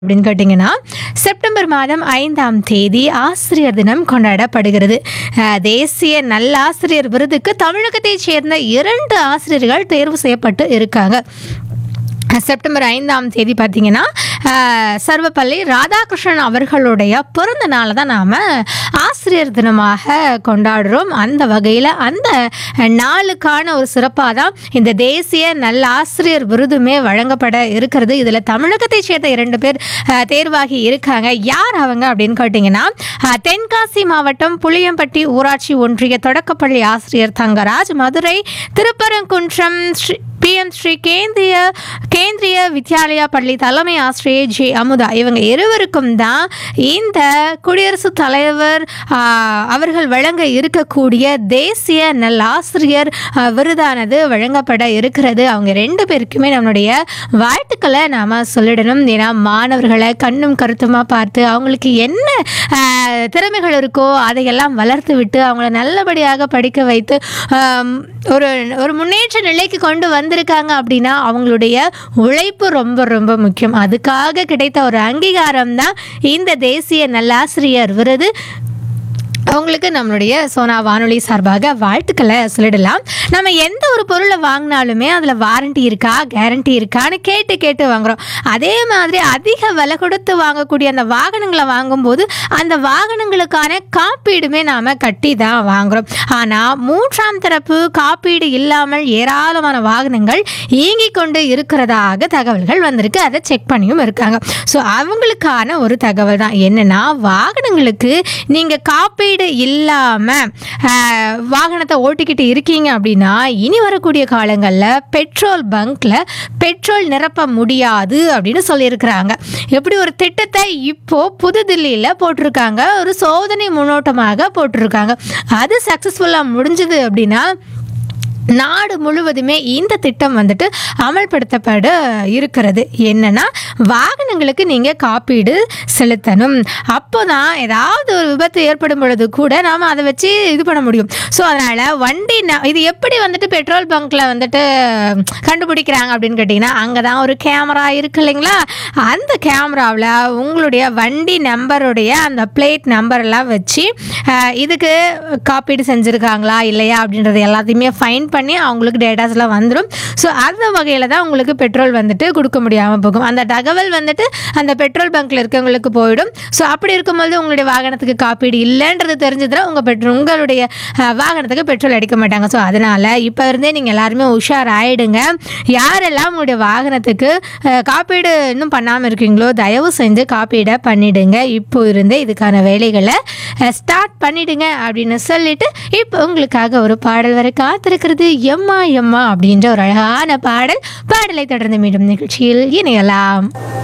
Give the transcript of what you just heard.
அப்படின்னு கேட்டிங்கன்னா செப்டம்பர் மாதம் ஐந்தாம் தேதி ஆசிரியர் தினம் கொண்டாடப்படுகிறது அஹ், தேசிய நல்லாசிரியர் விருதுக்கு தமிழகத்தைச் சேர்ந்த இரண்டு ஆசிரியர்கள் தேர்வு செய்யப்பட்டு இருக்காங்க செப்டம்பர் ஐந்தாம் தேதி பார்த்தீங்கன்னா அஹ், சர்வப்பள்ளி ராதாகிருஷ்ணன் அவர்களுடைய பிறந்த நாளை தான் நாம் ஆசிரியர் தினமாக கொண்டாடுறோம் அந்த வகையில் அந்த நாளுக்கான ஒரு சிறப்பாக தான் இந்த தேசிய நல்ல ஆசிரியர் விருதுமே வழங்கப்பட இருக்கிறது இதில் தமிழகத்தைச் சேர்ந்த இரண்டு பேர் அஹ், தேர்வாகி இருக்காங்க யார் அவங்க அப்படின்னு கேட்டிங்கன்னா அஹ், தென்காசி மாவட்டம் புளியம்பட்டி ஊராட்சி ஒன்றிய தொடக்கப்பள்ளி ஆசிரியர் தங்கராஜ் மதுரை திருப்பரங்குன்றம் ஸ்ரீ பிஎம் ஸ்ரீ கேந்திரிய கேந்திரிய வித்யாலயா பள்ளி தலைமை ஆசிரியர் ஜே அமுதா இவங்க இருவருக்கும் தான் இந்த குடியரசுத் தலைவர் ஆ, அவர்கள் வழங்க இருக்கக்கூடிய தேசிய நல்லாசிரியர் ஆ, விருதானது வழங்கப்பட இருக்கிறது அவங்க ரெண்டு பேருக்குமே நம்மளுடைய வாழ்த்துக்களை நாம் சொல்லிடணும் ஏன்னா மாணவர்களை கண்ணும் கருத்துமாக பார்த்து அவங்களுக்கு என்ன ஆ, திறமைகள் இருக்கோ அதையெல்லாம் வளர்த்து விட்டு அவங்கள நல்லபடியாக படிக்க வைத்து ஆம், ஒரு ஒரு முன்னேற்ற நிலைக்கு கொண்டு வந்திருக்காங்க அப்படின்னா அவங்களுடைய உழைப்பு ரொம்ப ரொம்ப முக்கியம் அதுக்காக கிடைத்த ஒரு அங்கீகாரம் தான் இந்த தேசிய நல்லாசிரியர் விருது அவங்களுக்கு நம்மளுடைய சோனா வானொலி சார்பாக வாழ்த்துக்களை சொல்லிடலாம் நம்ம எந்த ஒரு பொருளை வாங்கினாலுமே அதில் வாரண்டி இருக்கா கேரண்டி இருக்கான்னு கேட்டு கேட்டு வாங்குறோம் அதே மாதிரி அதிக விலை கொடுத்து வாங்கக்கூடிய அந்த வாகனங்களை வாங்கும்போது அந்த வாகனங்களுக்கான காப்பீடுமே நாம் கட்டி தான் வாங்குறோம் ஆனால் மூன்றாம் தரப்பு காப்பீடு இல்லாமல் ஏராளமான வாகனங்கள் இயங்கிக் கொண்டு இருக்கிறதாக தகவல்கள் வந்திருக்கு அதை செக் பண்ணியும் இருக்காங்க ஸோ அவங்களுக்கான ஒரு தகவல் தான் என்னன்னா வாகனங்களுக்கு நீங்கள் காப்பீடு இல்லாமல் வாகனத்தை ஓட்டிக்கிட்டு இருக்கீங்க அப்படின்னா இனி வரக்கூடிய காலங்களில் பெட்ரோல் பங்க்ல பெட்ரோல் நிரப்ப முடியாது அப்படின்னு சொல்லியிருக்கிறாங்க எப்படி ஒரு திட்டத்தை இப்போ புதுதில்லியில் போட்டிருக்காங்க ஒரு சோதனை முன்னோட்டமாக போட்டிருக்காங்க அது சக்ஸஸ்ஃபுல்லாக முடிஞ்சது அப்படின்னா நாடு முழுவதுமே இந்த திட்டம் வந்துட்டு அமல்படுத்தப்பட இருக்கிறது என்னன்னா வாகனங்களுக்கு நீங்கள் காப்பீடு செலுத்தணும் அப்போ தான் ஏதாவது ஒரு விபத்து ஏற்படும் பொழுது கூட நாம் அதை வச்சு இது பண்ண முடியும் ஸோ அதனால் வண்டி ந- இது எப்படி வந்துட்டு பெட்ரோல் பங்க்கில் வந்துட்டு கண்டுபிடிக்கிறாங்க அப்படின்னு கேட்டிங்கன்னா அங்கே தான் ஒரு கேமரா இருக்கு இல்லைங்களா அந்த கேமராவில் உங்களுடைய வண்டி நம்பருடைய அந்த பிளேட் நம்பர் எல்லாம் வச்சு அஹ், இதுக்கு காப்பீடு செஞ்சுருக்காங்களா இல்லையா அப்படின்றது எல்லாத்தையுமே ஃபைன் பண்ணி அவங்களுக்கு டேட்டாஸ்லாம் வந்துடும் ஸோ அந்த வகையில் தான் உங்களுக்கு பெட்ரோல் வந்துட்டு கொடுக்க முடியாமல் போகும் அந்த தகவல் வந்துட்டு அந்த பெட்ரோல் பங்க்கில் இருக்கவங்களுக்கு போயிடும் ஸோ அப்படி இருக்கும்போது உங்களுடைய வாகனத்துக்கு காப்பீடு இல்லைன்றது தெரிஞ்சதுன்னா உங்கள் பெட்ரோல் உங்களுடைய அஹ், வாகனத்துக்கு பெட்ரோல் அடிக்க மாட்டாங்க ஸோ அதனால் இப்போ இருந்தே நீங்கள் எல்லாருமே உஷார் ஆயிடுங்க யாரெல்லாம் உங்களுடைய வாகனத்துக்கு அஹ், காப்பீடு இன்னும் பண்ணாமல் இருக்கீங்களோ தயவு செஞ்சு காப்பீடை பண்ணிடுங்க இப்போ இருந்தே இதுக்கான வேலைகளை ஸ்டார்ட் பண்ணிடுங்க அப்படின்னு சொல்லிட்டு இப்போ உங்களுக்காக ஒரு பாடல் வர காத்திருக்கிறது எம்மா எம்மா அப்படின்ற ஒரு அழகான பாடல் பாடலை தொடர்ந்து மீண்டும் நிகழ்ச்சியில் இணையலாம்